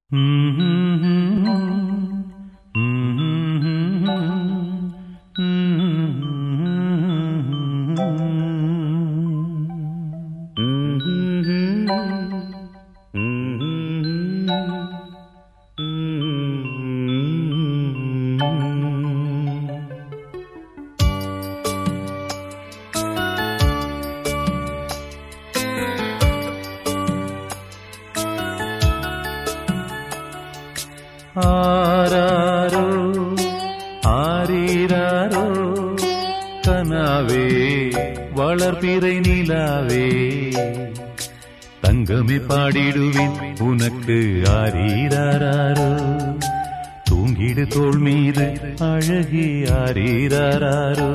ஆராரோ ஆரீராரோ கனாவே வளர்பிறை நிலாவே தங்கமே பாடிடுவேன் உனக்கு ஆரீராரோ தூங்கிடு தோள் மீது அழகி ஆரீராரோ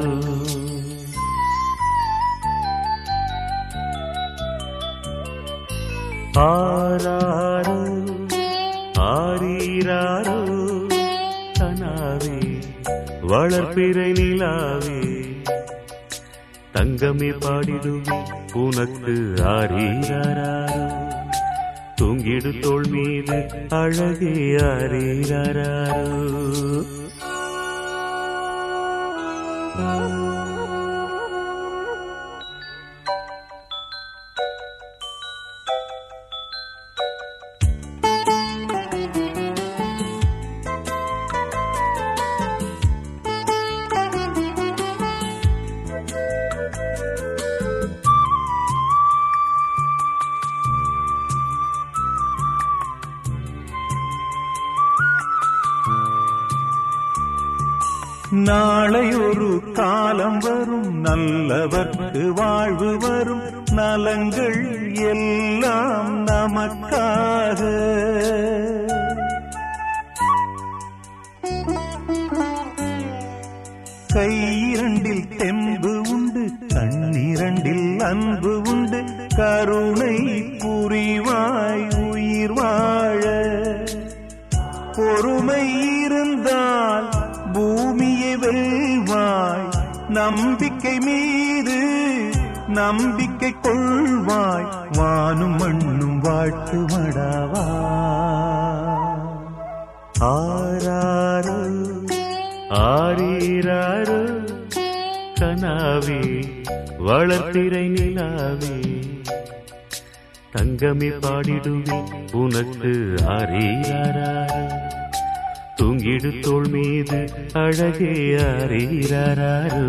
ஆராரோ ஆரீராரோ கனாவே வளர்ப்பிறை நிலாவே தங்கமே பாடிடுவே உனக்கு ஆரீராரோ தூங்கிடு தோள் மீது அழகே ஆரீராரோ நாளை ஒரு காலம் வரும் நல்லவர்க்கு வாழ்வு வரும் நலங்கள் எல்லாம் நமக்காக கையிரண்டில் தெம்பு உண்டு கண்ணிரண்டில் அன்பு உண்டு கருணை புரிவாய் உயிர் வாழ பொறுமை இருந்தால் பூமியை வெல்வாய் நம்பிக்கை மீது நம்பிக்கை கொள்வாய் வானும் மண்ணும் வாழ்த்து மடாவா ஆராரோ ஆரீராரோ கனாவே வளர்த்திரை நிலாவே தங்கமே பாடிடுவே உனக்கு ஆரீராரோ தூங்கிடு தோள் மீது அழகே ஆரீராரோ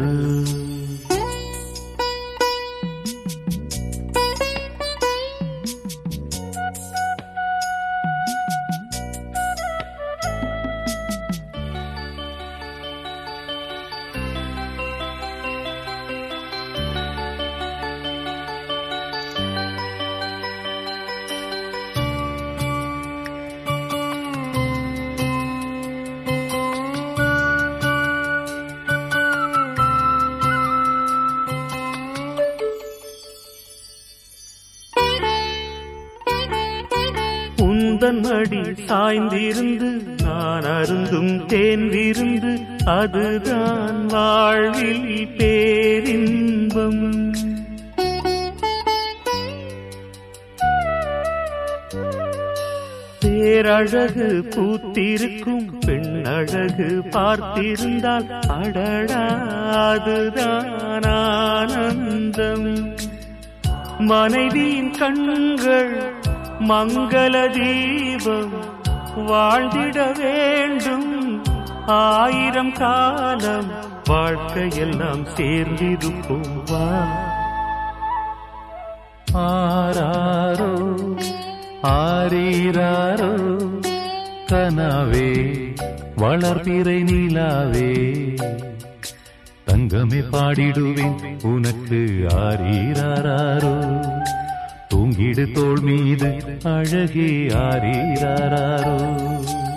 உந்தன் அடி சாய்ந்திருந்து நான் அருந்தும் தேர்ந்திருந்து அதுதான் வாழ்வில் பேரின்பம் பேரழகு பூத்திருக்கும் பெண் அழகு பார்த்திருந்தால் அடடா அதுதான் ஆனந்தம் மனைவியின் கண்கள் மங்கள தீபம் வாழ்ந்திட வேண்டும் ஆயிரம் காலம் வாழ்க்கையெல்லாம் சேர்ந்திருப்போம் வா ஆராரோ ஆரீராரோ கனாவே வளர்பிறை நிலாவே தங்கமே பாடிடுவேன் உனக்கு ஆரீராரோ தூங்கிடு தோள் மீது அழகே ஆரீராரோ